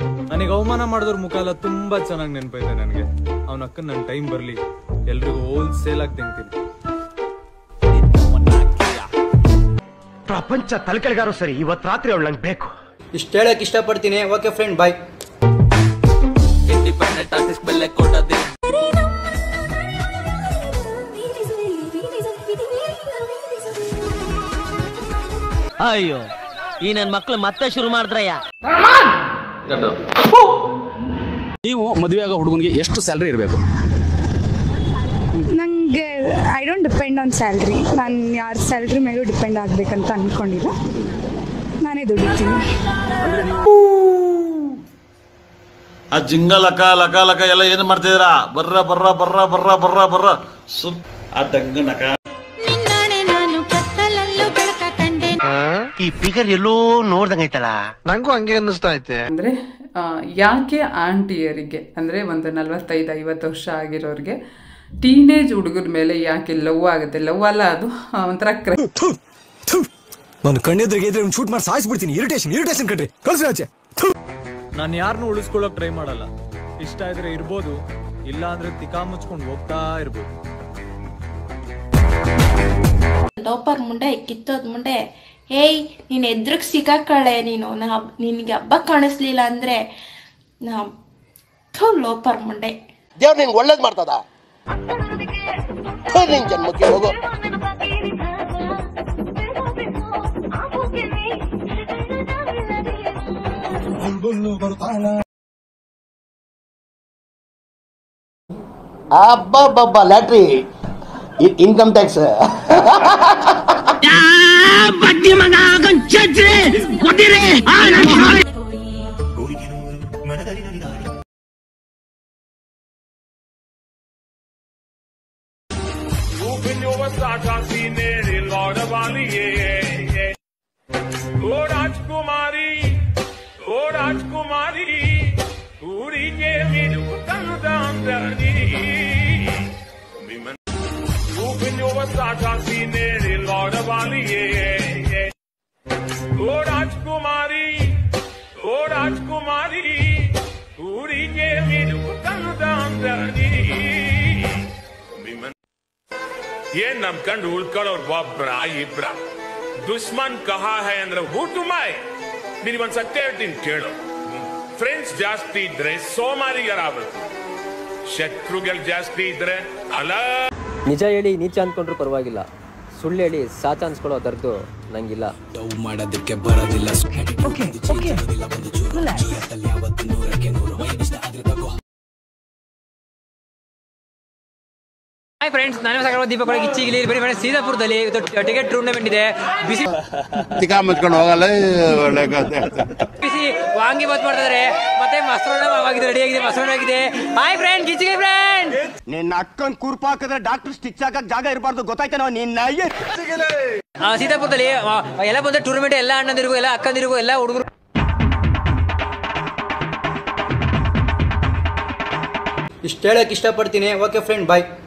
ನನಗೆ ಅವಮಾನ ಮಾಡಿದವ್ರ ಮುಖ ಎಲ್ಲ ತುಂಬಾ ಚೆನ್ನಾಗಿ ನೆನಪೈತೆ ನನಗೆ ಅವನ ಅಕ್ಕನ ನನ್ನ ಟೈಮ್ ಬರ್ಲಿ ಎಲ್ರಿಗೂ ಹೋಲ್ಸೇಲ್ ಆಗಿ ತೆಗ್ತೀನಿ ಪ್ರಪಂಚ ತಲೆಕೆಳಗಾರು ಸರಿ ಇವತ್ ರಾತ್ರಿ ಅವಳು ನಂಗೆ ಬೇಕು ಇಷ್ಟು ಹೇಳಕ್ ಇಷ್ಟಪಡ್ತೀನಿ ಓಕೆ ಫ್ರೆಂಡ್ ಬಾಯ್ ಅಯ್ಯೋ ಈ ನನ್ ಮಕ್ಳು ಮತ್ತೆ ಶುರು ಮಾಡಿದ್ರಯ್ಯ ನೀವು ಮದುವೆ ಆಗೋ ಹುಡುಗನಿಗೆ ಎಷ್ಟು ಸ್ಯಾಲ್ರಿ ಇರಬೇಕು ನನಗೆ I don't depend on salary ನಾನು ಯಾರ ಸ್ಯಾಲ್ರಿ ಮೇಲೂ ಡಿಪೆಂಡ್ ಆಗಬೇಕಂತ ಅಂದ್ಕೊಂಡಿಲ್ಲ ನಾನೇ ದುಡಿತೀನಿ ಆ ಜಿಂಗ ಲಕ ಲಕ ಲಕ ಎಲ್ಲ ಏನ್ ಮಾಡ್ತಿದ್ದೀರಾ ಬರ್ರ ಬರ್ರ ಬರ್ರ ಬರ್ರ ಬರ್ರ ಬರ್ರ ಸುಮ್ ಆ ದಂಗ ನಕ ಈ ಫಿಗರ್ ಎಲ್ಲೋ ನೋಡ್ದಂಗೈತಲ್ಲ ನಂಗೂ ಹಂಗೆ ಅನ್ನಿಸ್ತಾ ಐತೆ ಅಂದರೆ ಯಾಕೆ ಆಂಟಿಯರಿಗೆ ಅಂದರೆ ಒಂದು ನಲವತ್ತೈದು ಐವತ್ತು ವರ್ಷ ಆಗಿರೋರಿಗೆ ಟೀನೇಜ್ ಹುಡುಗರ ಮೇಲೆ ಯಾಕೆ ಲವ್ ಆಗುತ್ತೆ ಲವ್ ಅಲ್ಲ ಅದು ಆ, ಒಂಥರ ಕ್ರ ನಾನು ಕಣ್ಣೆದ್ರಿಗೆ ಇದ್ರೆ ಶೂಟ್ ಮಾಡಿ ಸಾಯಿಸ್ಬಿಡ್ತೀನಿ ಇರಿಟೇಷನ್ ಇರಿಟೇಷನ್ ಕಣ್ರಿ ಕಳ್ಸಿ ಆಚೆ ನಾನು ಯಾರನ್ನೂ ಉಳಿಸ್ಕೊಳ್ಳೋಕ್ ಟ್ರೈ ಮಾಡಲ್ಲ ಇಷ್ಟ ಇದ್ರೆ ಇರ್ಬೋದು ಇಲ್ಲ ಅಂದ್ರೆ ತಿಕಾ ಮುಚ್ಕೊಂಡು ಹೋಗ್ತಾ ಇರ್ಬೋದು ಲೋಪರ್ ಮುಂಡೆ ಕಿತ್ತೋದ್ ಮುಂಡೆ ಏಯ್ ನೀನ್ ಎದ್ರಗ್ ಸಿಗಾಕಳೆ ನೀನು ನಾ ನಿನ್ಗೆ ಹಬ್ಬ ಕಾಣಿಸ್ಲಿಲ್ಲ ಅಂದ್ರೆ ನಾ ಥು, ಲೋಪರ್ ಮುಂಡೆ ದೇವ್ರು ನಿಂಗೆ ಒಳ್ಳೇದ್ ಮಾಡ್ತದ ಥು, ನಿನ್ ಜನ್ಮಕ್ಕೆ ಹೋಗೋ ಅಬ್ಬಬ್ಬಬ್ಬ ಲ್ಯಾಟ್ರಿ ಇನ್ಕಮ್ ಟ್ಯಾಕ್ಸ್ ಓ ರಾಜ್ಕುಮಾರಿ ಓ ರಾಜ್ಕುಮಾರಿ ಊರಿಗೆ ಮೀನು ತಂದಾಂದನಿ Open your Versace nere Lord Valiye ಓ ರಾಜ್ಕುಮಾರಿ ಓ ರಾಜ್ಕುಮಾರಿ ಊರಿಗೆ ಮೀನು ತಂದಾಂದನಿ ಏ ನಮ್ ಕಂಡು ಉಳ್ಕೊಳ್ಳೋರ್ ಒಬ್ರ ಇಬ್ರ ದುಶ್ಮನ್ ಕಹಾ ಹೈ ಅಂದ್ರೆ ಹುಟ್ಟು ಮಾಯ್ ನಿನಗೆ ಒಂದ್ ಸತ್ಯ ಹೇಳ್ತೀನಿ ಕೇಳು ಫ್ರೆಂಡ್ಸ್ ಜಾಸ್ತಿ ಇದ್ರೆ ಸೋಮಾರಿಗರಾಗಬೇಕು ಶತ್ರುಗಳು ಜಾಸ್ತಿ ಇದ್ರೆ ಅಲ ನಿಜ ಹೇಳಿ ನೀಚ ಅಂದ್ಕೊಂಡ್ರು ಪರವಾಗಿಲ್ಲ ಸುಳ್ಳು ಹೇಳಿ ಸಾಚ ಅನ್ಸ್ಕೊಳ್ಳೋ ದರ್ದು ನಂಗಿಲ್ಲ ಮಾಡೋದಕ್ಕೆ ಬರೋದಿಲ್ಲ ಹಾಯ್ ಫ್ರೆಂಡ್ಸ್ ನಾನು ಸಾಗರ ದೀಪಕ್ ಒಳಗೆ ಇಚ್ಚಿಗಿಲಿ ಬರೀ ಮೇಡಮ್ ಸೀತಾಪುರದಲ್ಲಿ ಟಿಕೆಟ್ ಟೂರ್ನಮೆಂಟ್ ಇದೆ ಬಿಸಿ ತಿಕಾ ಮುಚ್ಕೊಂಡು ಹೋಗಲ್ಲ ಒಳ್ಳೆ ಬಿಸಿ ವಾಂಗಿ ಬಾತ್ ಮಾಡ್ತಿದ್ದಾರೆ ಮತ್ತೆ ಮೊಸರನ್ನ ಆಗಿದೆ ರೆಡಿ ಆಗಿದೆ ಮೊಸರನ್ನ ಆಗಿದೆ ಹಾಯ್ ಫ್ರೆಂಡ್ ಗಿಚ್ಚಿಗೆ ಫ್ರೆಂಡ್ ನಿನ್ನ ಅಕ್ಕನ್ ಕುರ್ಪ ಹಾಕಿದ್ರೆ ಡಾಕ್ಟರ್ ಸ್ಟಿಚ್ ಹಾಕಕ್ ಜಾಗ ಇರಬಾರ್ದು ಗೊತ್ತಾಯ್ತೇನೋ ನಿನ್ನ ಸೀತಾಪುರದಲ್ಲಿ ಆ, ಎಲ್ಲ ಬಂದ ಟೂರ್ನಮೆಂಟ್ ಎಲ್ಲ ಅಣ್ಣಂದಿರಿಗೂ ಎಲ್ಲ ಅಕ್ಕಂದಿರಿಗೂ ಎಲ್ಲ ಹುಡುಗರು ಇಷ್ಟು ಹೇಳಕ್ ಇಷ್ಟಪಡ್ತೀನಿ ಓಕೆ ಫ್ರೆಂಡ್ ಬಾಯ್